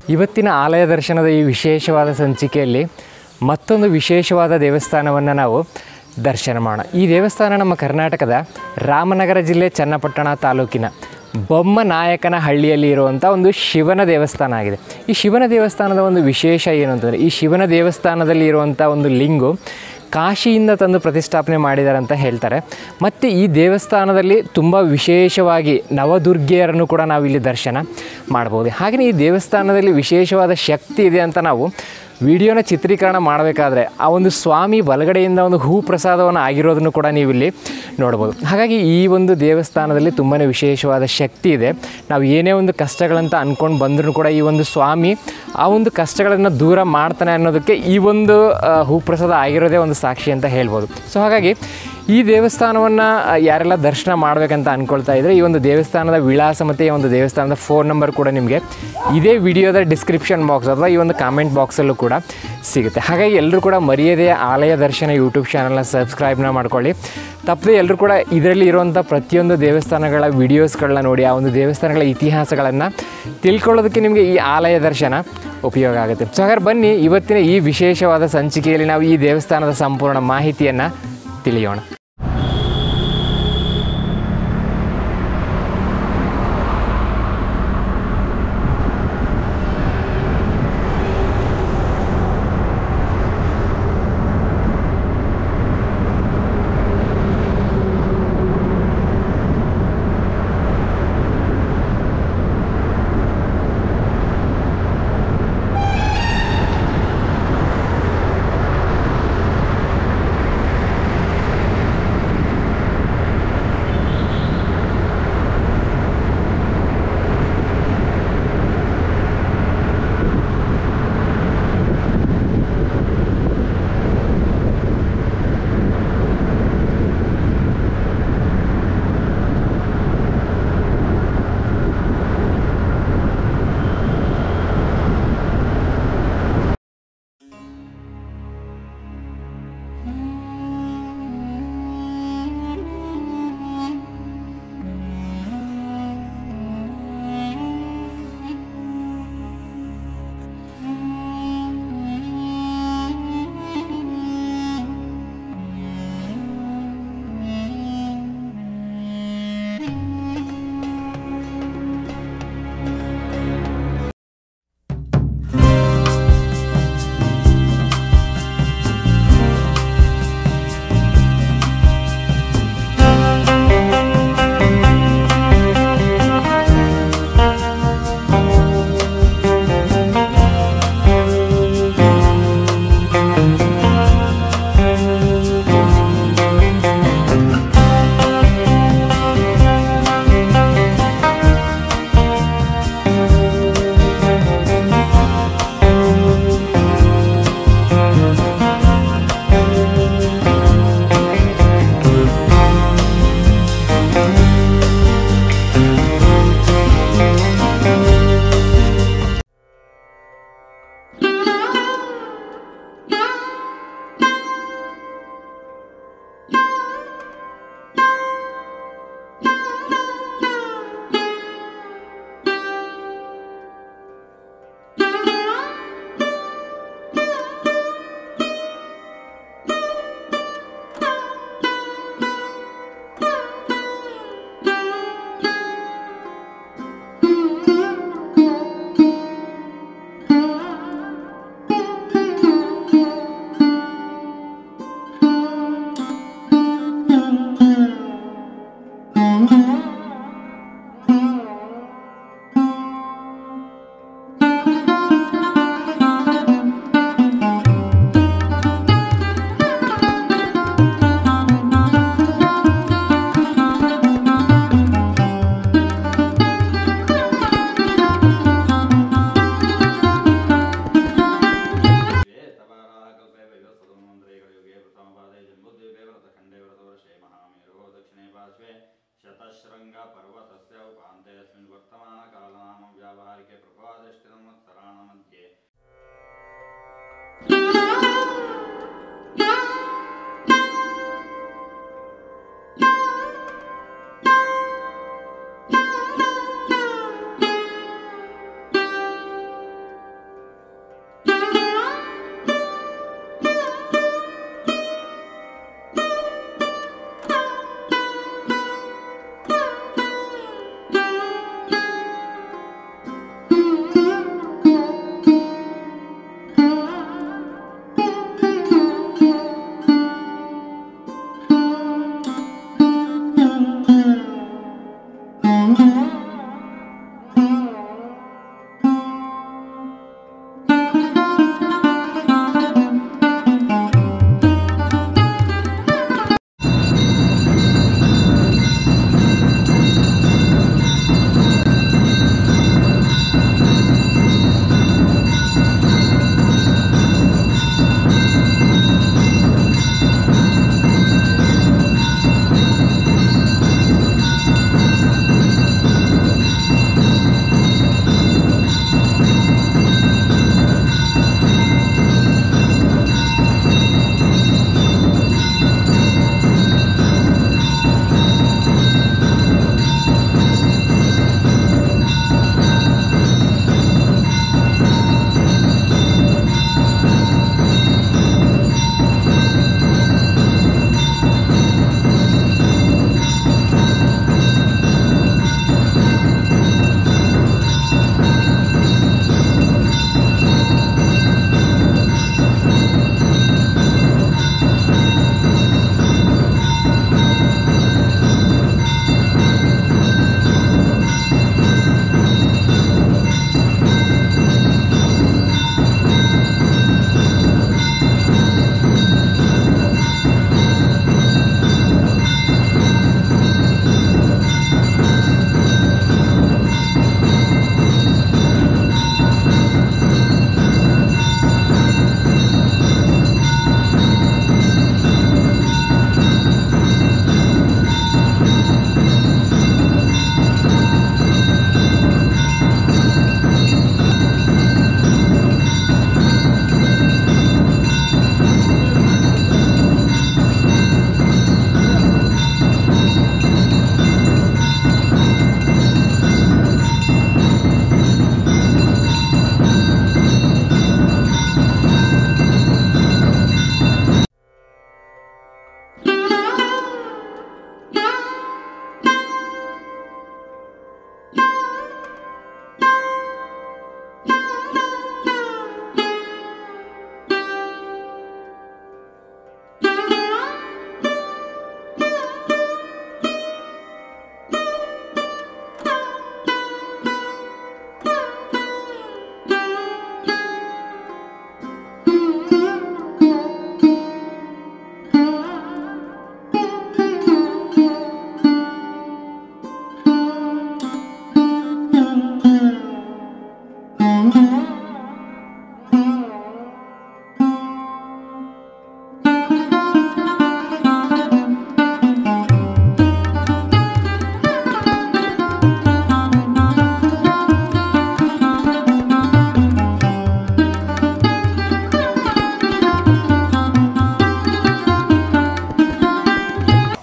ಇವತ್ತಿನ ಆಲಯ ದರ್ಶನದ ಈ ವಿಶೇಷವಾದ ಸಂಚಿಕೆಯಲ್ಲಿ ಮತ್ತೊಂದು ವಿಶೇಷವಾದ ದೇವಸ್ಥಾನವನ್ನು ನಾವು ದರ್ಶನ ಮಾಡೋಣ ಈ ದೇವಸ್ಥಾನ ನಮ್ಮ ಕರ್ನಾಟಕದ ರಾಮನಗರ ಜಿಲ್ಲೆ ಚನ್ನಪಟ್ಟಣ ತಾಲೂಕಿನ ಬೊಮ್ಮನಾಯಕನ ಹಳ್ಳಿಯಲ್ಲಿ ಇರುವಂಥ ಒಂದು ಶಿವನ ದೇವಸ್ಥಾನ ಆಗಿದೆ ಈ ಶಿವನ ದೇವಸ್ಥಾನದ ಒಂದು ವಿಶೇಷ ಏನು ಅಂತಂದರೆ ಈ ಶಿವನ ದೇವಸ್ಥಾನದಲ್ಲಿ ಇರುವಂಥ ಒಂದು ಲಿಂಗು ಕಾಶಿಯಿಂದ ತಂದು ಪ್ರತಿಷ್ಠಾಪನೆ ಮಾಡಿದ್ದಾರೆ ಅಂತ ಹೇಳ್ತಾರೆ ಮತ್ತು ಈ ದೇವಸ್ಥಾನದಲ್ಲಿ ತುಂಬ ವಿಶೇಷವಾಗಿ ನವದುರ್ಗಿಯರನ್ನು ಕೂಡ ನಾವು ಇಲ್ಲಿ ದರ್ಶನ ಮಾಡ್ಬೋದು ಹಾಗೆಯೇ ಈ ದೇವಸ್ಥಾನದಲ್ಲಿ ವಿಶೇಷವಾದ ಶಕ್ತಿ ಇದೆ ಅಂತ ನಾವು ವಿಡಿಯೋನ ಚಿತ್ರೀಕರಣ ಮಾಡಬೇಕಾದ್ರೆ ಆ ಒಂದು ಸ್ವಾಮಿ ಬಲಗಡೆಯಿಂದ ಒಂದು ಹೂ ಪ್ರಸಾದವನ್ನು ಆಗಿರೋದನ್ನು ಕೂಡ ನೀವು ಇಲ್ಲಿ ನೋಡ್ಬೋದು ಹಾಗಾಗಿ ಈ ಒಂದು ದೇವಸ್ಥಾನದಲ್ಲಿ ತುಂಬಾ ವಿಶೇಷವಾದ ಶಕ್ತಿ ಇದೆ ನಾವು ಏನೇ ಒಂದು ಕಷ್ಟಗಳಂತ ಅಂದ್ಕೊಂಡು ಬಂದರೂ ಕೂಡ ಈ ಒಂದು ಸ್ವಾಮಿ ಆ ಒಂದು ಕಷ್ಟಗಳನ್ನು ದೂರ ಮಾಡ್ತಾನೆ ಅನ್ನೋದಕ್ಕೆ ಈ ಒಂದು ಆ, ಹೂ ಪ್ರಸಾದ ಆಗಿರೋದೇ ಒಂದು ಸಾಕ್ಷಿ ಅಂತ ಹೇಳ್ಬೋದು ಸೊ ಹಾಗಾಗಿ ಈ ದೇವಸ್ಥಾನವನ್ನು ಯಾರೆಲ್ಲ ದರ್ಶನ ಮಾಡಬೇಕಂತ ಅಂದ್ಕೊಳ್ತಾ ಇದ್ದರೆ ಈ ಒಂದು ದೇವಸ್ಥಾನದ ವಿಳಾಸ ಮತ್ತು ಈ ಒಂದು ದೇವಸ್ಥಾನದ ಫೋನ್ ನಂಬರ್ ಕೂಡ ನಿಮಗೆ ಇದೇ ವಿಡಿಯೋದ ಡಿಸ್ಕ್ರಿಪ್ಷನ್ ಬಾಕ್ಸ್ ಅಥವಾ ಈ ಒಂದು ಕಾಮೆಂಟ್ ಬಾಕ್ಸಲ್ಲೂ ಕೂಡ ಸಿಗುತ್ತೆ ಹಾಗಾಗಿ ಎಲ್ಲರೂ ಕೂಡ ಮರ್ಯಾದೆ ಆಲಯ ದರ್ಶನ ಯೂಟ್ಯೂಬ್ ಚಾನಲ್ನ ಸಬ್ಸ್ಕ್ರೈಬ್ನ ಮಾಡ್ಕೊಳ್ಳಿ ತಪ್ಪದೆ ಎಲ್ಲರೂ ಕೂಡ ಇದರಲ್ಲಿ ಇರುವಂಥ ಪ್ರತಿಯೊಂದು ದೇವಸ್ಥಾನಗಳ ವಿಡಿಯೋಸ್ಗಳನ್ನ ನೋಡಿ ಆ ಒಂದು ದೇವಸ್ಥಾನಗಳ ಇತಿಹಾಸಗಳನ್ನು ತಿಳ್ಕೊಳ್ಳೋದಕ್ಕೆ ನಿಮಗೆ ಈ ಆಲಯ ದರ್ಶನ ಉಪಯೋಗ ಆಗುತ್ತೆ ಸೊ ಹಾಗಾದ್ರೆ ಬನ್ನಿ ಇವತ್ತಿನ ಈ ವಿಶೇಷವಾದ ಸಂಚಿಕೆಯಲ್ಲಿ ನಾವು ಈ ದೇವಸ್ಥಾನದ ಸಂಪೂರ್ಣ ಮಾಹಿತಿಯನ್ನು ತಿಳಿಯೋಣ ಶತಶೃಂಗ ಪರ್ವತಸ್ಯ ಉಪಾಂತೆ ಅಸ್ಮಿನ್ ವರ್ತಮಾನಕಾಲನಾಮ ವ್ಯಾವಹಾರಿಕೆ ಪ್ರಭಾದೃಷ್ಟಿಸಂವತ್ಸರಾಣ ಮಧ್ಯೆ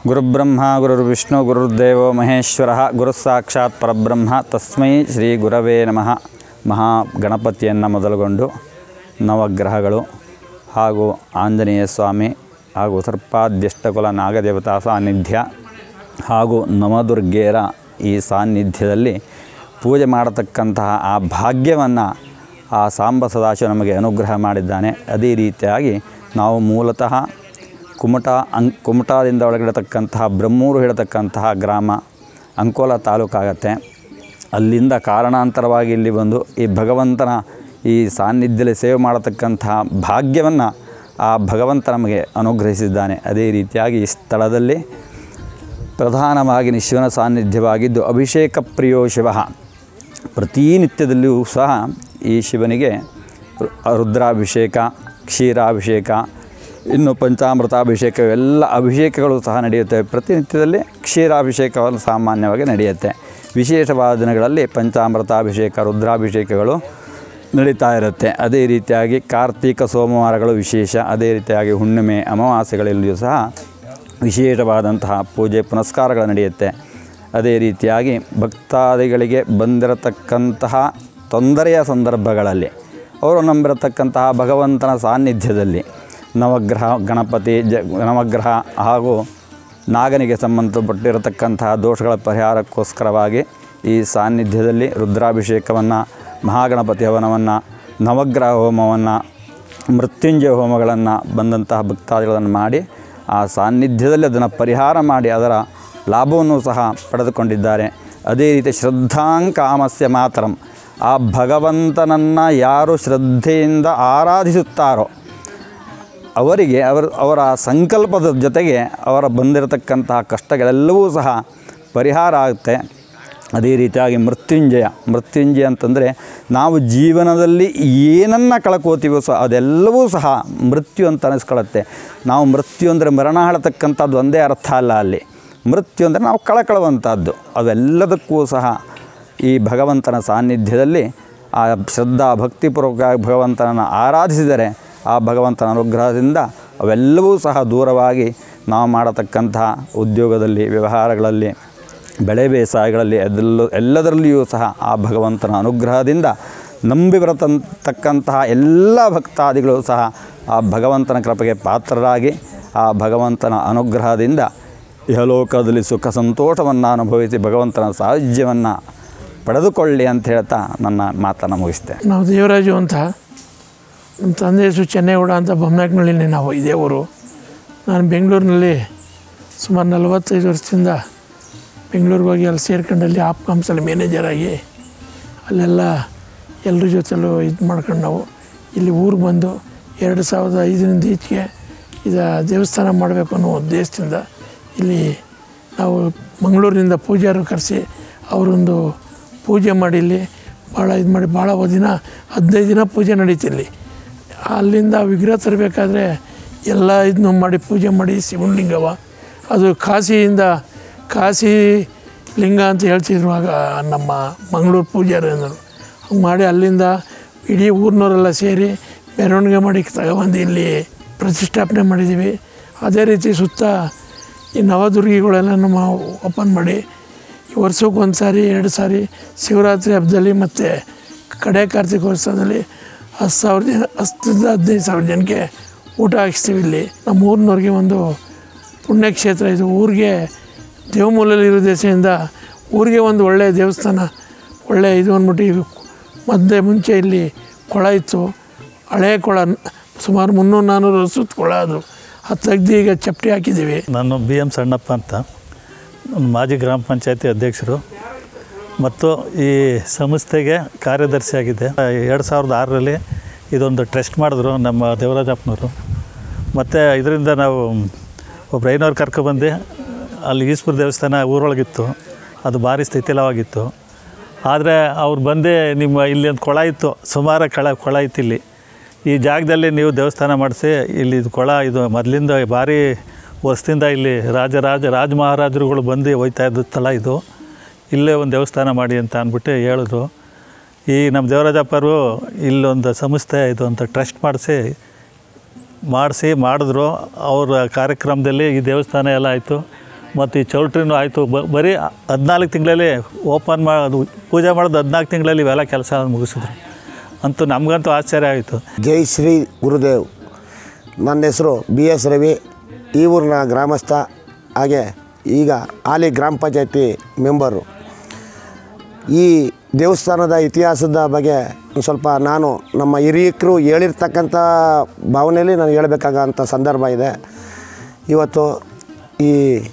ಗುರುಬ್ರಹ್ಮ ಗುರುರ್ವಿಷ್ಣು ಗುರುರ್ದೇವೋ ಮಹೇಶ್ವರ ಗುರುಸಾಕ್ಷಾತ್ ಪರಬ್ರಹ್ಮ ತಸ್ಮೈ ಶ್ರೀ ಗುರವೇ ನಮಃ ಮಹಾ ಗಣಪತಿಯನ್ನು ಮೊದಲುಗೊಂಡು ನವಗ್ರಹಗಳು ಹಾಗೂ ಆಂಜನೇಯ ಸ್ವಾಮಿ ಹಾಗೂ ಸರ್ಪಾಧ್ಯಷ್ಟಕುಲ ನಾಗದೇವತಾ ಸಾನ್ನಿಧ್ಯ ಹಾಗೂ ನವದುರ್ಗೆಯರ ಈ ಸಾನ್ನಿಧ್ಯದಲ್ಲಿ ಪೂಜೆ ಮಾಡತಕ್ಕಂತಹ ಆ ಭಾಗ್ಯವನ್ನು ಆ ಸಾಂಬ ಸದಾಶಿವ ನಮಗೆ ಅನುಗ್ರಹ ಮಾಡಿದ್ದಾನೆ ಅದೇ ರೀತಿಯಾಗಿ ನಾವು ಮೂಲತಃ ಕುಮಟಾ ಅಂ ಕುಮಟಾದಿಂದ ಒಳಗಿಡತಕ್ಕಂತಹ ಬ್ರಹ್ಮೂರು ಹೇಳತಕ್ಕಂತಹ ಗ್ರಾಮ ಅಂಕೋಲ ತಾಲೂಕಾಗತ್ತೆ ಅಲ್ಲಿಂದ ಕಾರಣಾಂತರವಾಗಿ ಇಲ್ಲಿ ಬಂದು ಈ ಭಗವಂತನ ಈ ಸಾನ್ನಿಧ್ಯದಲ್ಲಿ ಸೇವೆ ಮಾಡತಕ್ಕಂತಹ ಭಾಗ್ಯವನ್ನು ಆ ಭಗವಂತ ನಮಗೆ ಅನುಗ್ರಹಿಸಿದ್ದಾನೆ ಅದೇ ರೀತಿಯಾಗಿ ಈ ಸ್ಥಳದಲ್ಲಿ ಪ್ರಧಾನವಾಗಿ ಶಿವನ ಸಾನ್ನಿಧ್ಯವಾಗಿದ್ದು ಅಭಿಷೇಕ ಪ್ರಿಯೋ ಶಿವ ಪ್ರತಿನಿತ್ಯದಲ್ಲಿಯೂ ಸಹ ಈ ಶಿವನಿಗೆ ರು- ರುದ್ರಾಭಿಷೇಕ ಕ್ಷೀರಾಭಿಷೇಕ ಇನ್ನು ಪಂಚಾಮೃತಾಭಿಷೇಕ ಇವೆಲ್ಲ ಅಭಿಷೇಕಗಳು ಸಹ ನಡೆಯುತ್ತವೆ ಪ್ರತಿನಿತ್ಯದಲ್ಲಿ ಕ್ಷೀರಾಭಿಷೇಕವನ್ನು ಸಾಮಾನ್ಯವಾಗಿ ನಡೆಯುತ್ತೆ ವಿಶೇಷವಾದ ದಿನಗಳಲ್ಲಿ ಪಂಚಾಮೃತಾಭಿಷೇಕ ರುದ್ರಾಭಿಷೇಕಗಳು ನಡೀತಾ ಇರುತ್ತೆ ಅದೇ ರೀತಿಯಾಗಿ ಕಾರ್ತೀಕ ಸೋಮವಾರಗಳು ವಿಶೇಷ ಅದೇ ರೀತಿಯಾಗಿ ಹುಣ್ಣಿಮೆ ಅಮಾವಾಸ್ಯೆಗಳಲ್ಲಿಯೂ ಸಹ ವಿಶೇಷವಾದಂತಹ ಪೂಜೆ ಪುನಸ್ಕಾರಗಳು ನಡೆಯುತ್ತೆ ಅದೇ ರೀತಿಯಾಗಿ ಭಕ್ತಾದಿಗಳಿಗೆ ಬಂದಿರತಕ್ಕಂತಹ ತೊಂದರೆಯ ಸಂದರ್ಭಗಳಲ್ಲಿ ಅವರು ನಂಬಿರತಕ್ಕಂತಹ ಭಗವಂತನ ಸಾನ್ನಿಧ್ಯದಲ್ಲಿ ನವಗ್ರಹ ಗಣಪತಿ ಜ ನವಗ್ರಹ ಹಾಗೂ ನಾಗನಿಗೆ ಸಂಬಂಧಪಟ್ಟಿರತಕ್ಕಂತಹ ದೋಷಗಳ ಪರಿಹಾರಕ್ಕೋಸ್ಕರವಾಗಿ ಈ ಸಾನ್ನಿಧ್ಯದಲ್ಲಿ ರುದ್ರಾಭಿಷೇಕವನ್ನು ಮಹಾಗಣಪತಿ ಹವನವನ್ನು ನವಗ್ರಹ ಹೋಮವನ್ನು ಮೃತ್ಯುಂಜಯ ಹೋಮಗಳನ್ನು ಬಂದಂತಹ ಭಕ್ತಾದಿಗಳನ್ನು ಮಾಡಿ ಆ ಸಾನ್ನಿಧ್ಯದಲ್ಲಿ ಅದನ್ನು ಪರಿಹಾರ ಮಾಡಿ ಅದರ ಲಾಭವನ್ನು ಸಹ ಪಡೆದುಕೊಂಡಿದ್ದಾರೆ ಅದೇ ರೀತಿ ಶ್ರದ್ಧಾಂಕಾಮಸ್ಯ ಮಾತರಂ ಆ ಭಗವಂತನನ್ನು ಯಾರು ಶ್ರದ್ಧೆಯಿಂದ ಆರಾಧಿಸುತ್ತಾರೋ ಅವರಿಗೆ ಅವರ ಅವರ ಸಂಕಲ್ಪದ ಜೊತೆಗೆ ಅವರ ಬಂದಿರತಕ್ಕಂತಹ ಕಷ್ಟಗಳೆಲ್ಲವೂ ಸಹ ಪರಿಹಾರ ಆಗುತ್ತೆ ಅದೇ ರೀತಿಯಾಗಿ ಮೃತ್ಯುಂಜಯ ಮೃತ್ಯುಂಜಯ ಅಂತಂದರೆ ನಾವು ಜೀವನದಲ್ಲಿ ಏನನ್ನು ಕಳ್ಕೋತೀವೋ ಸಹ ಅದೆಲ್ಲವೂ ಸಹ ಮೃತ್ಯು ಅಂತ ಅನಿಸ್ಕೊಳ್ಳುತ್ತೆ ನಾವು ಮೃತ್ಯು ಅಂದರೆ ಮರಣ ಹಾಳತಕ್ಕಂಥದ್ದು ಒಂದೇ ಅರ್ಥ ಅಲ್ಲ ಅಲ್ಲಿ ಮೃತ್ಯು ಅಂದರೆ ನಾವು ಕಳಕಳುವಂಥದ್ದು ಅವೆಲ್ಲದಕ್ಕೂ ಸಹ ಈ ಭಗವಂತನ ಸಾನ್ನಿಧ್ಯದಲ್ಲಿ ಆ ಶ್ರದ್ಧಾ ಭಕ್ತಿಪೂರ್ವಕ ಭಗವಂತನನ್ನು ಆರಾಧಿಸಿದರೆ ಆ ಭಗವಂತನ ಅನುಗ್ರಹದಿಂದ ಅವೆಲ್ಲವೂ ಸಹ ದೂರವಾಗಿ ನಾವು ಮಾಡತಕ್ಕಂತಹ ಉದ್ಯೋಗದಲ್ಲಿ ವ್ಯವಹಾರಗಳಲ್ಲಿ ಬೆಳೆ ಬೇಸಾಯಗಳಲ್ಲಿ ಅದೆಲ್ಲ ಎಲ್ಲದರಲ್ಲಿಯೂ ಸಹ ಆ ಭಗವಂತನ ಅನುಗ್ರಹದಿಂದ ನಂಬಿ ಬರತಕ್ಕಂತಹ ಎಲ್ಲ ಭಕ್ತಾದಿಗಳು ಸಹ ಆ ಭಗವಂತನ ಕೃಪೆಗೆ ಪಾತ್ರರಾಗಿ ಆ ಭಗವಂತನ ಅನುಗ್ರಹದಿಂದ ಇಹಲೋಕದಲ್ಲಿ ಸುಖ ಸಂತೋಷವನ್ನು ಅನುಭವಿಸಿ ಭಗವಂತನ ಸಾಹಿತ್ಯವನ್ನು ಪಡೆದುಕೊಳ್ಳಿ ಅಂತ ಹೇಳ್ತಾ ನನ್ನ ಮಾತನ್ನು ಮುಗಿಸ್ತೆ ನಾವು ದೇವರಾಜು ಅಂತ ನಮ್ಮ ತಂದೆ ಹೆಸರು ಚೆನ್ನೇಗೌಡ ಅಂತ ಬೊಮ್ಮನಾಕ್ನಳ್ಳಿನೇ ನಾವು ಇದೇ ಊರು ನಾನು ಬೆಂಗಳೂರಿನಲ್ಲಿ ಸುಮಾರು ನಲವತ್ತೈದು ವರ್ಷದಿಂದ ಬೆಂಗಳೂರಿಗೆ ಹೋಗಿ ಅಲ್ಲಿ ಸೇರ್ಕೊಂಡಲ್ಲಿ ಆಪ್ಕಾಮ್ಸಲ್ಲಿ ಮ್ಯಾನೇಜರ್ ಆಗಿ ಅಲ್ಲೆಲ್ಲ ಎಲ್ಲರ ಜೊತೆಲೂ ಇದು ಮಾಡ್ಕೊಂಡು ನಾವು ಇಲ್ಲಿ ಊರಿಗೆ ಬಂದು ಎರಡು ಸಾವಿರದ ಐದರಿಂದ ಈಚೆಗೆ ಇದು ದೇವಸ್ಥಾನ ಮಾಡಬೇಕು ಅನ್ನೋ ಉದ್ದೇಶದಿಂದ ಇಲ್ಲಿ ನಾವು ಮಂಗಳೂರಿನಿಂದ ಪೂಜಾರು ಕರೆಸಿ ಅವರೊಂದು ಪೂಜೆ ಮಾಡಿ ಇಲ್ಲಿ ಭಾಳ ಇದು ಮಾಡಿ ಭಾಳ ದಿನ ಹದಿನೈದು ದಿನ ಪೂಜೆ ನಡೀತು ಇಲ್ಲಿ ಅಲ್ಲಿಂದ ವಿಗ್ರಹ ತರಬೇಕಾದ್ರೆ ಎಲ್ಲ ಇದನ್ನು ಮಾಡಿ ಪೂಜೆ ಮಾಡಿ ಶಿವಲಿಂಗವ ಅದು ಕಾಶಿಯಿಂದ ಕಾಶಿ ಲಿಂಗ ಅಂತ ಹೇಳ್ತಿದ್ರು ಆಗ ನಮ್ಮ ಮಂಗಳೂರು ಪೂಜಾರಿ ಅಂದರು ಹಂಗೆ ಮಾಡಿ ಅಲ್ಲಿಂದ ಇಡೀ ಊರಿನವರೆಲ್ಲ ಸೇರಿ ಮೆರವಣಿಗೆ ಮಾಡಿ ತಗೊಬಂದು ಇಲ್ಲಿ ಪ್ರತಿಷ್ಠಾಪನೆ ಮಾಡಿದ್ದೀವಿ ಅದೇ ರೀತಿ ಸುತ್ತ ಈ ನವದುರ್ಗಿಗಳೆಲ್ಲ ನಮ್ಮ ಓಪನ್ ಮಾಡಿ ಈ ವರ್ಷಕ್ಕೆ ಒಂದು ಸಾರಿ ಎರಡು ಸಾರಿ ಶಿವರಾತ್ರಿ ಹಬ್ಬದಲ್ಲಿ ಮತ್ತು ಕಡೆ ಕಾರ್ತಿಕೋತ್ಸವದಲ್ಲಿ ಹತ್ತು ಸಾವಿರ ಜನ ಹತ್ತರಿಂದ ಹದಿನೈದು ಸಾವಿರ ಜನಕ್ಕೆ ಊಟ ಹಾಕಿಸ್ತೀವಿ ಇಲ್ಲಿ ನಮ್ಮ ಊರಿನವ್ರಿಗೆ ಒಂದು ಪುಣ್ಯಕ್ಷೇತ್ರ ಇದು ಊರಿಗೆ ದೇವಮೂಲಲ್ಲಿರೋ ದೇಶದಿಂದ ಊರಿಗೆ ಒಂದು ಒಳ್ಳೆಯ ದೇವಸ್ಥಾನ ಒಳ್ಳೆಯ ಇದು ಅಂದ್ಬಿಟ್ಟು ಮಧ್ಯೆ ಮುಂಚೆ ಇಲ್ಲಿ ಕೊಳ ಇತ್ತು ಹಳೆಯ ಕೊಳ ಸುಮಾರು ಮುನ್ನೂರು ನಾನ್ನೂರು ವರ್ಷದ ಕೊಳ ಅದು ಅದು ತೆಗ್ದು ಈಗ ಚಪ್ಪಟಿ ಹಾಕಿದ್ದೀವಿ ನಾನು ಬಿ ಎಮ್ ಸಣ್ಣಪ್ಪ ಅಂತ ನಾನು ಮಾಜಿ ಗ್ರಾಮ ಪಂಚಾಯತಿ ಅಧ್ಯಕ್ಷರು ಮತ್ತು ಈ ಸಂಸ್ಥೆಗೆ ಕಾರ್ಯದರ್ಶಿಯಾಗಿದ್ದೆ ಎರಡು ಸಾವಿರದ ಆರರಲ್ಲಿ ಇದೊಂದು ಟ್ರಸ್ಟ್ ಮಾಡಿದ್ರು ನಮ್ಮ ದೇವರಾಜಪ್ಪನವರು ಮತ್ತು ಇದರಿಂದ ನಾವು ಒಬ್ಬರು ಐನವ್ರು ಕರ್ಕೊಬಂದು ಅಲ್ಲಿ ಈಶ್ವರ ದೇವಸ್ಥಾನ ಊರೊಳಗಿತ್ತು ಅದು ಭಾರಿ ಸ್ಥಿತಿಲವಾಗಿತ್ತು ಆದರೆ ಅವ್ರು ಬಂದು ನಿಮ್ಮ ಇಲ್ಲಿ ಒಂದು ಕೊಳ ಇತ್ತು ಸುಮಾರು ಕಳ ಕೊಳ ಇತ್ತು ಇಲ್ಲಿ ಈ ಜಾಗದಲ್ಲಿ ನೀವು ದೇವಸ್ಥಾನ ಮಾಡಿಸಿ ಇಲ್ಲಿ ಇದು ಕೊಳ ಇದು ಮೊದಲಿಂದ ಭಾರಿ ವರ್ಷದಿಂದ ಇಲ್ಲಿ ರಾಜ ರಾಜ ರಾಜ ಮಹಾರಾಜರುಗಳು ಬಂದು ಹೋಯ್ತಾ ಇದ್ದ ಸ್ಥಳ ಇದು ಇಲ್ಲೇ ಒಂದು ದೇವಸ್ಥಾನ ಮಾಡಿ ಅಂತ ಅಂದ್ಬಿಟ್ಟು ಹೇಳಿದ್ರು ಈ ನಮ್ಮ ದೇವರಾಜಪ್ಪರು ಇಲ್ಲೊಂದು ಸಂಸ್ಥೆ ಇದು ಅಂತ ಟ್ರಸ್ಟ್ ಮಾಡಿಸಿ ಮಾಡಿಸಿ ಮಾಡಿದ್ರು ಅವ್ರ ಕಾರ್ಯಕ್ರಮದಲ್ಲಿ ಈ ದೇವಸ್ಥಾನ ಎಲ್ಲ ಆಯಿತು ಮತ್ತು ಈ ಚೌಲ್ಟ್ರಿನೂ ಆಯಿತು ಬರೀ ಹದಿನಾಲ್ಕು ತಿಂಗಳಲ್ಲಿ ಓಪನ್ ಮಾಡೋದು ಪೂಜೆ ಮಾಡೋದು ಹದಿನಾಲ್ಕು ತಿಂಗಳಲ್ಲಿ ಇವೆಲ್ಲ ಕೆಲಸ ಮುಗಿಸಿದ್ರು ಅಂತೂ ನಮಗಂತೂ ಆಶ್ಚರ್ಯ ಆಯಿತು ಜೈ ಶ್ರೀ ಗುರುದೇವ್ ನನ್ನ ಹೆಸರು ಬಿ ಎಸ್ ರವಿ ಈ ಊರಿನ ಗ್ರಾಮಸ್ಥ ಹಾಗೆ ಈಗ ಹಾಲಿ ಗ್ರಾಮ ಪಂಚಾಯತಿ ಮೆಂಬರು ಈ ದೇವಸ್ಥಾನದ ಇತಿಹಾಸದ ಬಗ್ಗೆ ಒಂದು ಸ್ವಲ್ಪ ನಾನು ನಮ್ಮ ಹಿರಿಯಕರು ಹೇಳಿರ್ತಕ್ಕಂಥ ಭಾವನೆಯಲ್ಲಿ ನಾನು ಹೇಳಬೇಕಾಗಂಥ ಸಂದರ್ಭ ಇದೆ ಇವತ್ತು ಈ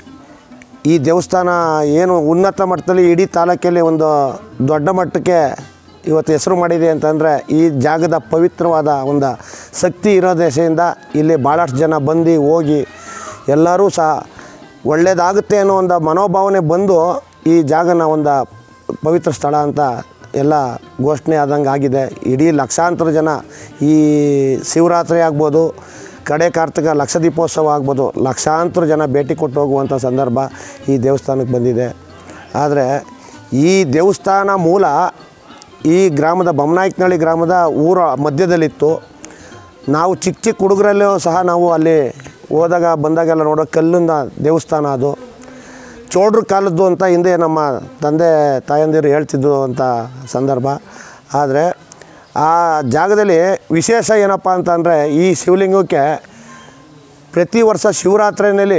ಈ ದೇವಸ್ಥಾನ ಏನು ಉನ್ನತ ಮಟ್ಟದಲ್ಲಿ ಇಡೀ ತಾಲೂಕಲ್ಲಿ ಒಂದು ದೊಡ್ಡ ಮಟ್ಟಕ್ಕೆ ಇವತ್ತು ಹೆಸರು ಮಾಡಿದೆ ಅಂತಂದರೆ ಈ ಜಾಗದ ಪವಿತ್ರವಾದ ಒಂದು ಶಕ್ತಿ ಇರೋ ದೆಸೆಯಿಂದ ಇಲ್ಲಿ ಭಾಳಷ್ಟು ಜನ ಬಂದು ಹೋಗಿ ಎಲ್ಲರೂ ಸಹ ಒಳ್ಳೆಯದಾಗುತ್ತೆ ಅನ್ನೋ ಒಂದು ಮನೋಭಾವನೆ ಬಂದು ಈ ಜಾಗನ ಒಂದು ಪವಿತ್ರ ಸ್ಥಳ ಅಂತ ಎಲ್ಲ ಘೋಷಣೆ ಆದಂಗೆ ಆಗಿದೆ ಇಡೀ ಲಕ್ಷಾಂತರ ಜನ ಈ ಶಿವರಾತ್ರಿ ಆಗ್ಬೋದು ಕಡೆ ಕಾರ್ತಿಕ ಲಕ್ಷ ದೀಪೋತ್ಸವ ಆಗ್ಬೋದು ಲಕ್ಷಾಂತರ ಜನ ಭೇಟಿ ಕೊಟ್ಟು ಹೋಗುವಂಥ ಸಂದರ್ಭ ಈ ದೇವಸ್ಥಾನಕ್ಕೆ ಬಂದಿದೆ ಆದರೆ ಈ ದೇವಸ್ಥಾನ ಮೂಲ ಈ ಗ್ರಾಮದ ಬೊಮ್ಮನಾಯಕನಹಳ್ಳಿ ಗ್ರಾಮದ ಊರ ಮಧ್ಯದಲ್ಲಿತ್ತು ನಾವು ಚಿಕ್ಕ ಚಿಕ್ಕ ಹುಡುಗರಲ್ಲೂ ಸಹ ನಾವು ಅಲ್ಲಿ ಹೋದಾಗ ಬಂದಾಗೆಲ್ಲ ನೋಡೋ ಕಲ್ಲಿನ ದೇವಸ್ಥಾನ ಅದು ಚೋಡ್ರ ಕಾಲದ್ದು ಅಂತ ಹಿಂದೆ ನಮ್ಮ ತಂದೆ ತಾಯಂದಿರು ಹೇಳ್ತಿದ್ದು ಅಂತ ಸಂದರ್ಭ ಆದರೆ ಆ ಜಾಗದಲ್ಲಿ ವಿಶೇಷ ಏನಪ್ಪ ಅಂತಂದರೆ ಈ ಶಿವಲಿಂಗಕ್ಕೆ ಪ್ರತಿ ವರ್ಷ ಶಿವರಾತ್ರಿನಲ್ಲಿ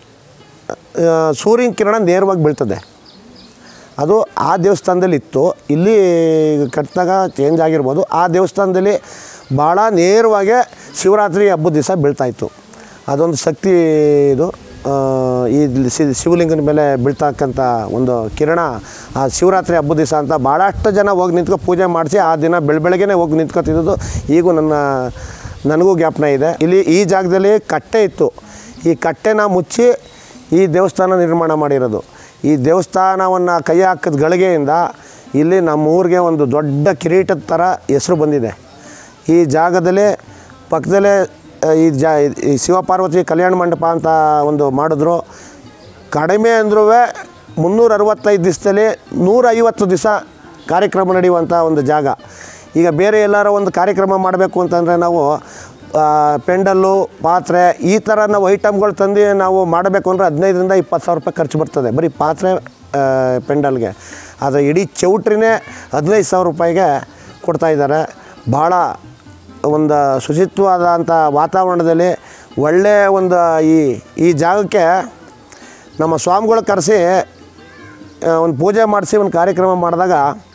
ಆ, ಸೂರ್ಯನ ಕಿರಣ ನೇರವಾಗಿ ಬೀಳ್ತದೆ ಅದು ಆ ದೇವಸ್ಥಾನದಲ್ಲಿ ಇತ್ತು ಇಲ್ಲಿ ಕಟ್ಟಿದಾಗ ಚೇಂಜ್ ಆಗಿರ್ಬೋದು ಆ ದೇವಸ್ಥಾನದಲ್ಲಿ ಭಾಳ ನೇರವಾಗಿ ಶಿವರಾತ್ರಿ ಹಬ್ಬದ ದಿವಸ ಬೀಳ್ತಾಯಿತ್ತು ಅದೊಂದು ಶಕ್ತಿ ಇದು ಆ, ಈ ಶಿ- ಶಿವಲಿಂಗನ ಮೇಲೆ ಬೀಳ್ತಕ್ಕಂಥ ಒಂದು ಕಿರಣ ಆ ಶಿವರಾತ್ರಿ ಹಬ್ಬದ ದಿವಸ ಅಂತ ಭಾಳಷ್ಟು ಜನ ಹೋಗಿ ನಿಂತ್ಕೊ ಪೂಜೆ ಮಾಡಿಸಿ ಆ ದಿನ ಬೆಳ ಬೆಳಗ್ಗೆನೇ ಹೋಗಿ ನಿಂತ್ಕೊತಿದ್ದು ಈಗೂ ನನ್ನ ನನಗೂ ಜ್ಞಾಪನ ಇದೆ ಇಲ್ಲಿ ಈ ಜಾಗದಲ್ಲಿ ಕಟ್ಟೆ ಇತ್ತು ಈ ಕಟ್ಟೆನ ಮುಚ್ಚಿ ಈ ದೇವಸ್ಥಾನ ನಿರ್ಮಾಣ ಮಾಡಿರೋದು ಈ ದೇವಸ್ಥಾನವನ್ನು ಕೈ ಹಾಕಿದ ಗಳಿಗೆಯಿಂದ ಇಲ್ಲಿ ನಮ್ಮ ಊರಿಗೆ ಒಂದು ದೊಡ್ಡ ಕಿರೀಟದ ಥರ ಹೆಸರು ಬಂದಿದೆ ಈ ಜಾಗದಲ್ಲಿ ಪಕ್ಕದಲ್ಲೇ ಆ, ಈ ಜಾ ಈ ಶಿವಪಾರ್ವತಿ ಕಲ್ಯಾಣ ಮಂಟಪ ಅಂತ ಒಂದು ಮಾಡಿದ್ರು ಕಡಿಮೆ ಅಂದ್ರೂ ಮುನ್ನೂರ ಅರವತ್ತೈದು ದಿವಸದಲ್ಲಿ ನೂರೈವತ್ತು ದಿವಸ ಕಾರ್ಯಕ್ರಮ ನಡೆಯುವಂಥ ಒಂದು ಜಾಗ ಈಗ ಬೇರೆ ಎಲ್ಲಾರ ಒಂದು ಕಾರ್ಯಕ್ರಮ ಮಾಡಬೇಕು ಅಂತಂದರೆ ನಾವು ಆ, ಪೆಂಡಲ್ಲು ಪಾತ್ರೆ ಈ ಥರ ನಾವು ಐಟಮ್ಗಳು ತಂದು ನಾವು ಮಾಡಬೇಕು ಅಂದರೆ ಹದಿನೈದರಿಂದ ಇಪ್ಪತ್ತು ಸಾವಿರ ರೂಪಾಯಿ ಖರ್ಚು ಬರ್ತದೆ ಬರೀ ಪಾತ್ರೆ ಆ, ಪೆಂಡಲ್ಗೆ ಆದರೆ ಇಡೀ ಚೌಟ್ರಿನೇ ಹದಿನೈದು ಸಾವಿರ ರೂಪಾಯಿಗೆ ಕೊಡ್ತಾಯಿದ್ದಾರೆ ಭಾಳ ಒಂದು ಶುಚಿತ್ವವಾದಂಥ ವಾತಾವರಣದಲ್ಲಿ ಒಳ್ಳೆಯ ಒಂದು ಈ ಈ ಜಾಗಕ್ಕೆ ನಮ್ಮ ಸ್ವಾಮಿಗಳು ಕರೆಸಿ ಒಂದು ಪೂಜೆ ಮಾಡಿಸಿ ಒಂದು ಕಾರ್ಯಕ್ರಮ ಮಾಡಿದಾಗ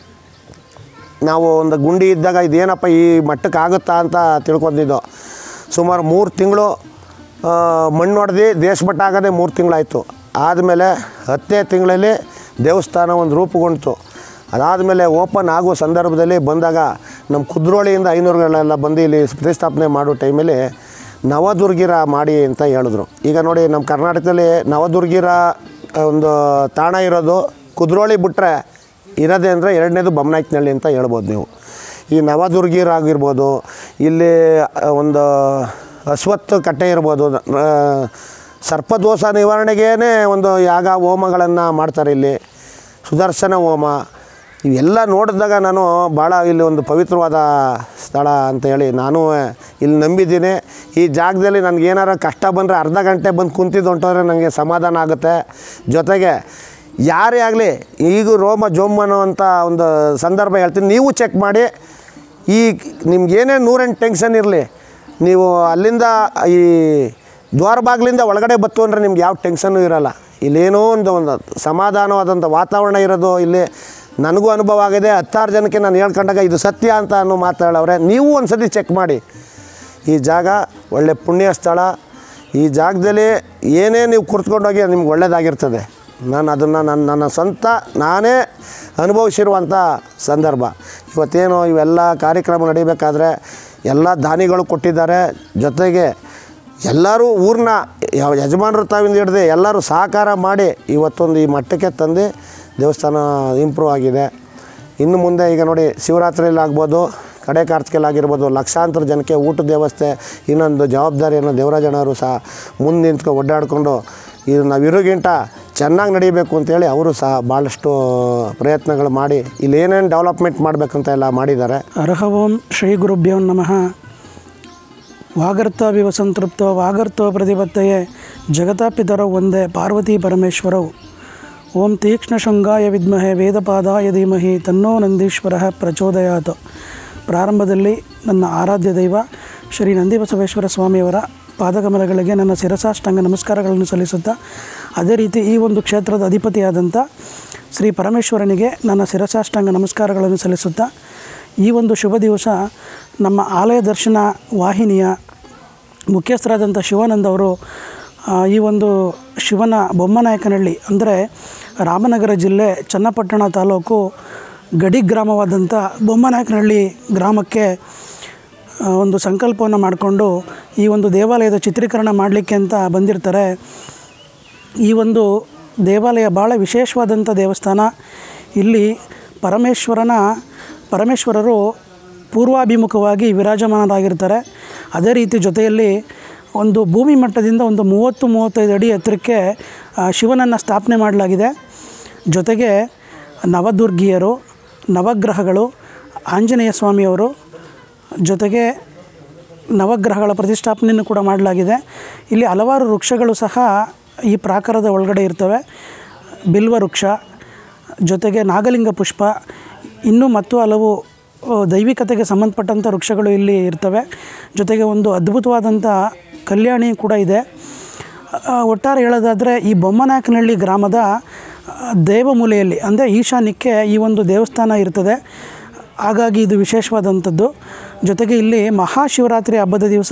ನಾವು ಒಂದು ಗುಂಡಿ ಇದ್ದಾಗ ಇದೇನಪ್ಪ ಈ ಮಟ್ಟಕ್ಕೆ ಆಗುತ್ತಾ ಅಂತ ತಿಳ್ಕೊಂಡಿದ್ದು ಸುಮಾರು ಮೂರು ತಿಂಗಳು ಮಣ್ಣು ಹೊಡೆದು ದೇಶಮಟ್ಟ ಆಗೋದೇ ಮೂರು ತಿಂಗಳಾಯಿತು ಆದಮೇಲೆ ಹತ್ತನೇ ತಿಂಗಳಲ್ಲಿ ದೇವಸ್ಥಾನ ಒಂದು ರೂಪುಗೊಂಡಿತು ಅದಾದಮೇಲೆ ಓಪನ್ ಆಗೋ ಸಂದರ್ಭದಲ್ಲಿ ಬಂದಾಗ ನಮ್ಮ ಕುದ್ರೋಳಿಯಿಂದ ಐನೂರುಗಳೆಲ್ಲ ಬಂದು ಇಲ್ಲಿ ಪ್ರತಿಷ್ಠಾಪನೆ ಮಾಡೋ ಟೈಮಲ್ಲಿ ನವದುರ್ಗಿರ ಮಾಡಿ ಅಂತ ಹೇಳಿದ್ರು ಈಗ ನೋಡಿ ನಮ್ಮ ಕರ್ನಾಟಕದಲ್ಲಿ ನವದುರ್ಗಿರ ಒಂದು ತಾಣ ಇರೋದು ಕುದ್ರೋಳಿ ಬಿಟ್ಟರೆ ಇರೋದೇ ಅಂದರೆ ಎರಡನೇದು ಬೊಮ್ಮನಾಯ್ಕನಹಳ್ಳಿ ಅಂತ ಹೇಳ್ಬೋದು ನೀವು ಈ ನವದುರ್ಗಿರಾಗಿರ್ಬೋದು ಇಲ್ಲಿ ಆ, ಒಂದು ಅಶ್ವತ್ಥ ಕಟ್ಟೆ ಇರ್ಬೋದು ಆ, ಸರ್ಪದೋಷ ನಿವಾರಣೆಗೇ ಒಂದು ಯಾಗ ಹೋಮಗಳನ್ನು ಮಾಡ್ತಾರೆ ಇಲ್ಲಿ ಸುದರ್ಶನ ಹೋಮ ಇವೆಲ್ಲ ನೋಡಿದಾಗ ನಾನು ಭಾಳ ಇಲ್ಲಿ ಒಂದು ಪವಿತ್ರವಾದ ಸ್ಥಳ ಅಂತ ಹೇಳಿ ನಾನು ಇಲ್ಲಿ ನಂಬಿದ್ದೀನಿ ಈ ಜಾಗದಲ್ಲಿ ನನಗೆ ಏನಾರ ಕಷ್ಟ ಬಂದರೆ ಅರ್ಧ ಗಂಟೆ ಬಂದು ಕುಂತಿದ್ದು ಹೊಂಟೋದ್ರೆ ನನಗೆ ಸಮಾಧಾನ ಆಗುತ್ತೆ ಜೊತೆಗೆ ಯಾರೇ ಆಗಲಿ ಈಗ ರೋಮ ಜೋಮ್ ಅನ್ನೋವಂಥ ಒಂದು ಸಂದರ್ಭ ಹೇಳ್ತೀನಿ ನೀವು ಚೆಕ್ ಮಾಡಿ ಈ ನಿಮ್ಗೇನೇ ನೂರೆಂಟು ಟೆನ್ಷನ್ ಇರಲಿ ನೀವು ಅಲ್ಲಿಂದ ಈ ದ್ವಾರ ಬಾಗಿಲಿಂದ ಒಳಗಡೆ ಬತ್ತು ಅಂದರೆ ನಿಮ್ಗೆ ಯಾವ ಟೆನ್ಷನ್ನು ಇರಲ್ಲ ಇಲ್ಲೇನೋ ಒಂದು ಒಂದು ಸಮಾಧಾನವಾದಂಥ ವಾತಾವರಣ ಇರೋದು ಇಲ್ಲಿ ನನಗೂ ಅನುಭವ ಆಗಿದೆ ಹತ್ತಾರು ಜನಕ್ಕೆ ನಾನು ಹೇಳ್ಕೊಂಡಾಗ ಇದು ಸತ್ಯ ಅಂತ ಅನ್ನೋ ಮಾತಾಡವ್ರೆ ನೀವು ಒಂದು ಸತಿ ಚೆಕ್ ಮಾಡಿ ಈ ಜಾಗ ಒಳ್ಳೆ ಪುಣ್ಯ ಸ್ಥಳ ಈ ಜಾಗದಲ್ಲಿ ಏನೇ ನೀವು ಕುರ್ತ್ಕೊಂಡೋಗಿ ನಿಮ್ಗೆ ಒಳ್ಳೆಯದಾಗಿರ್ತದೆ ನಾನು ಅದನ್ನು ನನ್ನ ನನ್ನ ಸ್ವಂತ ನಾನೇ ಅನುಭವಿಸಿರುವಂಥ ಸಂದರ್ಭ ಇವತ್ತೇನು ಇವೆಲ್ಲ ಕಾರ್ಯಕ್ರಮ ನಡಿಬೇಕಾದ್ರೆ ಎಲ್ಲ ದಾನಿಗಳು ಕೊಟ್ಟಿದ್ದಾರೆ ಜೊತೆಗೆ ಎಲ್ಲರೂ ಊರನ್ನ ಯಾವ ಯಜಮಾನರು ತಾವಿಂದ ಹಿಡ್ದು ಎಲ್ಲರೂ ಸಹಕಾರ ಮಾಡಿ ಇವತ್ತೊಂದು ಈ ಮಟ್ಟಕ್ಕೆ ತಂದು ದೇವಸ್ಥಾನ ಇಂಪ್ರೂವ್ ಆಗಿದೆ ಇನ್ನು ಮುಂದೆ ಈಗ ನೋಡಿ ಶಿವರಾತ್ರಿಯಲ್ಲಿ ಆಗ್ಬೋದು ಕಡೆ ಕಾರ್ತಿಕೆಲಾಗಿರ್ಬೋದು ಲಕ್ಷಾಂತರ ಜನಕ್ಕೆ ಊಟದ ವ್ಯವಸ್ಥೆ ಇನ್ನೊಂದು ಜವಾಬ್ದಾರಿಯನ್ನು ದೇವರಾಜನವರು ಸಹ ಮುಂದೆ ನಿಂತ್ಕೊ ಒಡ್ಡಾಡಿಕೊಂಡು ಇದು ನಾವು ಇರೋಗಿಂಟ ಚೆನ್ನಾಗಿ ನಡೀಬೇಕು ಅಂತೇಳಿ ಅವರು ಸಹ ಭಾಳಷ್ಟು ಪ್ರಯತ್ನಗಳು ಮಾಡಿ ಇಲ್ಲಿ ಏನೇನು ಡೆವಲಪ್ಮೆಂಟ್ ಮಾಡಬೇಕಂತ ಎಲ್ಲ ಮಾಡಿದ್ದಾರೆ ಹರಹ ಓಂ ಶ್ರೀ ಗುರುಭ್ಯೋ ನಮಃ ವಾಗರ್ತವಿವ ಸಂತೃಪ್ತೋ ವಾಗರ್ತೋ ಪ್ರತಿಪತ್ತಯೇ ಜಗತಾಪಿತರೌ ಒಂದೇ ಪಾರ್ವತಿ ಪರಮೇಶ್ವರೌ ಓಂ ತೀಕ್ಷ್ಣ ಶೃಂಗಾಯ ವಿದ್ಮಹೆ ವೇದಪಾದಾಯ ಧೀಮಹಿ ತನ್ನೋ ನಂದೀಶ್ವರ ಪ್ರಚೋದಯಾತ್ ಪ್ರಾರಂಭದಲ್ಲಿ ನನ್ನ ಆರಾಧ್ಯ ದೈವ ಶ್ರೀ ನಂದಿಬಸವೇಶ್ವರ ಸ್ವಾಮಿಯವರ ಪಾದಕಮಲಗಳಿಗೆ ನನ್ನ ಶಿರಸಾಷ್ಟಾಂಗ ನಮಸ್ಕಾರಗಳನ್ನು ಸಲ್ಲಿಸುತ್ತಾ ಅದೇ ರೀತಿ ಈ ಒಂದು ಕ್ಷೇತ್ರದ ಅಧಿಪತಿಯಾದಂಥ ಶ್ರೀ ಪರಮೇಶ್ವರನಿಗೆ ನನ್ನ ಶಿರಸಾಷ್ಟಾಂಗ ನಮಸ್ಕಾರಗಳನ್ನು ಸಲ್ಲಿಸುತ್ತಾ ಈ ಒಂದು ಶುಭ ದಿವಸ ನಮ್ಮ ಆಲಯ ದರ್ಶನ ವಾಹಿನಿಯ ಮುಖ್ಯಸ್ಥರಾದಂಥ ಶಿವಾನಂದ್ ಅವರು ಆ, ಈ ಒಂದು ಶಿವನ ಬೊಮ್ಮನಾಯಕನಹಳ್ಳಿ ಅಂದರೆ ರಾಮನಗರ ಜಿಲ್ಲೆ ಚನ್ನಪಟ್ಟಣ ತಾಲೂಕು ಗಡಿ ಗ್ರಾಮವಾದಂಥ ಬೊಮ್ಮನಾಯಕನಹಳ್ಳಿ ಗ್ರಾಮಕ್ಕೆ ಆ, ಒಂದು ಸಂಕಲ್ಪವನ್ನು ಮಾಡಿಕೊಂಡು ಈ ಒಂದು ದೇವಾಲಯದ ಚಿತ್ರೀಕರಣ ಮಾಡಲಿಕ್ಕೆ ಅಂತ ಬಂದಿರ್ತಾರೆ ಈ ಒಂದು ದೇವಾಲಯ ಭಾಳ ವಿಶೇಷವಾದಂಥ ದೇವಸ್ಥಾನ ಇಲ್ಲಿ ಪರಮೇಶ್ವರನ ಪರಮೇಶ್ವರರು ಪೂರ್ವಾಭಿಮುಖವಾಗಿ ವಿರಾಜಮಾನರಾಗಿರ್ತಾರೆ ಅದೇ ರೀತಿ ಜೊತೆಯಲ್ಲಿ ಒಂದು ಭೂಮಿ ಮಟ್ಟದಿಂದ ಒಂದು ಮೂವತ್ತು ಮೂವತ್ತೈದು ಅಡಿ ಎತ್ತರಕ್ಕೆ ಆ, ಶಿವನನ್ನು ಸ್ಥಾಪನೆ ಮಾಡಲಾಗಿದೆ ಜೊತೆಗೆ ನವದುರ್ಗಿಯರು ನವಗ್ರಹಗಳು ಆಂಜನೇಯ ಸ್ವಾಮಿಯವರು ಜೊತೆಗೆ ನವಗ್ರಹಗಳ ಪ್ರತಿಷ್ಠಾಪನೆಯನ್ನು ಕೂಡ ಮಾಡಲಾಗಿದೆ ಇಲ್ಲಿ ಹಲವಾರು ವೃಕ್ಷಗಳು ಸಹ ಈ ಪ್ರಾಕಾರದ ಒಳಗಡೆ ಇರ್ತವೆ ಬಿಲ್ವ ವೃಕ್ಷ ಜೊತೆಗೆ ನಾಗಲಿಂಗ ಪುಷ್ಪ ಇನ್ನೂ ಮತ್ತು ಹಲವು ಆ, ದೈವಿಕತೆಗೆ ಸಂಬಂಧಪಟ್ಟಂಥ ವೃಕ್ಷಗಳು ಇಲ್ಲಿ ಇರ್ತವೆ ಜೊತೆಗೆ ಒಂದು ಅದ್ಭುತವಾದಂಥ ಕಲ್ಯಾಣಿ ಕೂಡ ಇದೆ ಆ, ಒಟ್ಟಾರೆ ಹೇಳೋದಾದರೆ ಈ ಬೊಮ್ಮನಾಯಕನಹಳ್ಳಿ ಗ್ರಾಮದ ಆ, ದೇವಮೂಲೆಯಲ್ಲಿ ಅಂದರೆ ಈಶಾನ್ಯಕ್ಕೆ ಈ ಒಂದು ದೇವಸ್ಥಾನ ಇರ್ತದೆ ಹಾಗಾಗಿ ಇದು ವಿಶೇಷವಾದಂಥದ್ದು ಜೊತೆಗೆ ಇಲ್ಲಿ ಮಹಾಶಿವರಾತ್ರಿ ಹಬ್ಬದ ದಿವಸ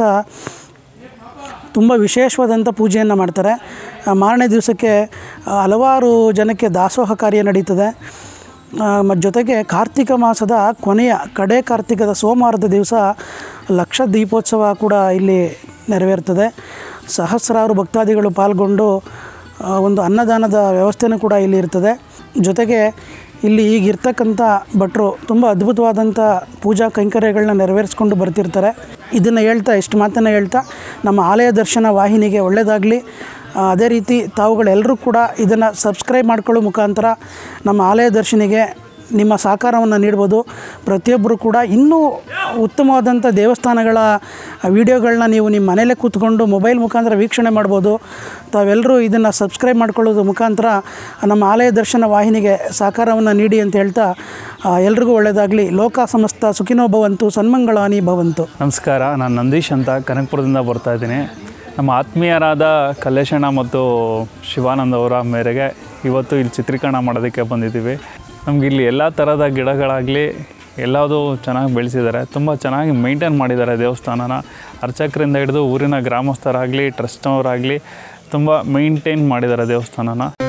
ತುಂಬ ವಿಶೇಷವಾದಂಥ ಪೂಜೆಯನ್ನು ಮಾಡ್ತಾರೆ ಆ, ಮಾರನೇ ದಿವಸಕ್ಕೆ ಆ, ಹಲವಾರು ಜನಕ್ಕೆ ದಾಸೋಹ ಕಾರ್ಯ ನಡೀತದೆ ಮತ್ತು ಜೊತೆಗೆ ಕಾರ್ತಿಕ ಮಾಸದ ಕೊನೆಯ ಕಡೆ ಕಾರ್ತಿಕದ ಸೋಮವಾರದ ದಿವಸ ಲಕ್ಷ ದೀಪೋತ್ಸವ ಕೂಡ ಇಲ್ಲಿ ನೆರವೇರ್ತದೆ ಸಹಸ್ರಾರು ಭಕ್ತಾದಿಗಳು ಪಾಲ್ಗೊಂಡು ಆ, ಒಂದು ಅನ್ನದಾನದ ವ್ಯವಸ್ಥೆನೂ ಕೂಡ ಇಲ್ಲಿ ಇರ್ತದೆ ಜೊತೆಗೆ ಇಲ್ಲಿ ಈಗ ಇರ್ತಕ್ಕಂಥ ಭಟ್ರು ತುಂಬ ಅದ್ಭುತವಾದಂಥ ಪೂಜಾ ಕೈಂಕರ್ಯಗಳನ್ನ ನೆರವೇರಿಸ್ಕೊಂಡು ಬರ್ತಿರ್ತಾರೆ ಇದನ್ನು ಹೇಳ್ತಾ ಇಷ್ಟು ಮಾತನ್ನು ಹೇಳ್ತಾ ನಮ್ಮ ಆಲಯ ದರ್ಶನ ವಾಹಿನಿಗೆ ಒಳ್ಳೆಯದಾಗಲಿ ಅದೇ ರೀತಿ ತಾವುಗಳೆಲ್ಲರೂ ಕೂಡ ಇದನ್ನು ಸಬ್ಸ್ಕ್ರೈಬ್ ಮಾಡ್ಕೊಳ್ಳೋ ಮುಖಾಂತರ ನಮ್ಮ ಆಲಯ ದರ್ಶನಿಗೆ ನಿಮ್ಮ ಸಹಕಾರವನ್ನು ನೀಡ್ಬೋದು ಪ್ರತಿಯೊಬ್ಬರು ಕೂಡ ಇನ್ನೂ ಉತ್ತಮವಾದಂಥ ದೇವಸ್ಥಾನಗಳ ವಿಡಿಯೋಗಳನ್ನ ನೀವು ನಿಮ್ಮ ಮನೇಲೇ ಕೂತ್ಕೊಂಡು ಮೊಬೈಲ್ ಮುಖಾಂತರ ವೀಕ್ಷಣೆ ಮಾಡ್ಬೋದು ತಾವೆಲ್ಲರೂ ಇದನ್ನು ಸಬ್ಸ್ಕ್ರೈಬ್ ಮಾಡ್ಕೊಳ್ಳೋದು ಮುಖಾಂತರ ನಮ್ಮ ಆಲಯ ದರ್ಶನ ವಾಹಿನಿಗೆ ಸಹಕಾರವನ್ನು ನೀಡಿ ಅಂತ ಹೇಳ್ತಾ ಆ, ಎಲ್ರಿಗೂ ಒಳ್ಳೆಯದಾಗಲಿ ಲೋಕ ಸಮಸ್ತ ಸುಖಿನೋ ಭವಂತು ಸನ್ಮಂಗಳಾನಿ ಭವಂತು ನಮಸ್ಕಾರ ನಾನು ನಂದೀಶ್ ಅಂತ ಕನಕಪುರದಿಂದ ಬರ್ತಾ ಇದ್ದೀನಿ ನಮ್ಮ ಆತ್ಮೀಯರಾದ ಕಲ್ಲೇಶಣ್ಣ ಮತ್ತು ಶಿವಾನಂದ್ ಅವರ ಮೇರೆಗೆ ಇವತ್ತು ಇಲ್ಲಿ ಚಿತ್ರೀಕರಣ ಮಾಡೋದಕ್ಕೆ ಬಂದಿದ್ದೀವಿ ನಮ್ಗೆ ಇಲ್ಲಿ ಎಲ್ಲ ಥರದ ಗಿಡಗಳಾಗಲಿ ಎಲ್ಲದೂ ಚೆನ್ನಾಗಿ ಬೆಳೆಸಿದ್ದಾರೆ ತುಂಬ ಚೆನ್ನಾಗಿ ಮೇಂಟೈನ್ ಮಾಡಿದ್ದಾರೆ ದೇವಸ್ಥಾನನ ಅರ್ಚಕರಿಂದ ಹಿಡಿದು ಊರಿನ ಗ್ರಾಮಸ್ಥರಾಗಲಿ ಟ್ರಸ್ಟ್ನವರಾಗಲಿ ತುಂಬ ಮೇಂಟೈನ್ ಮಾಡಿದ್ದಾರೆ ದೇವಸ್ಥಾನನ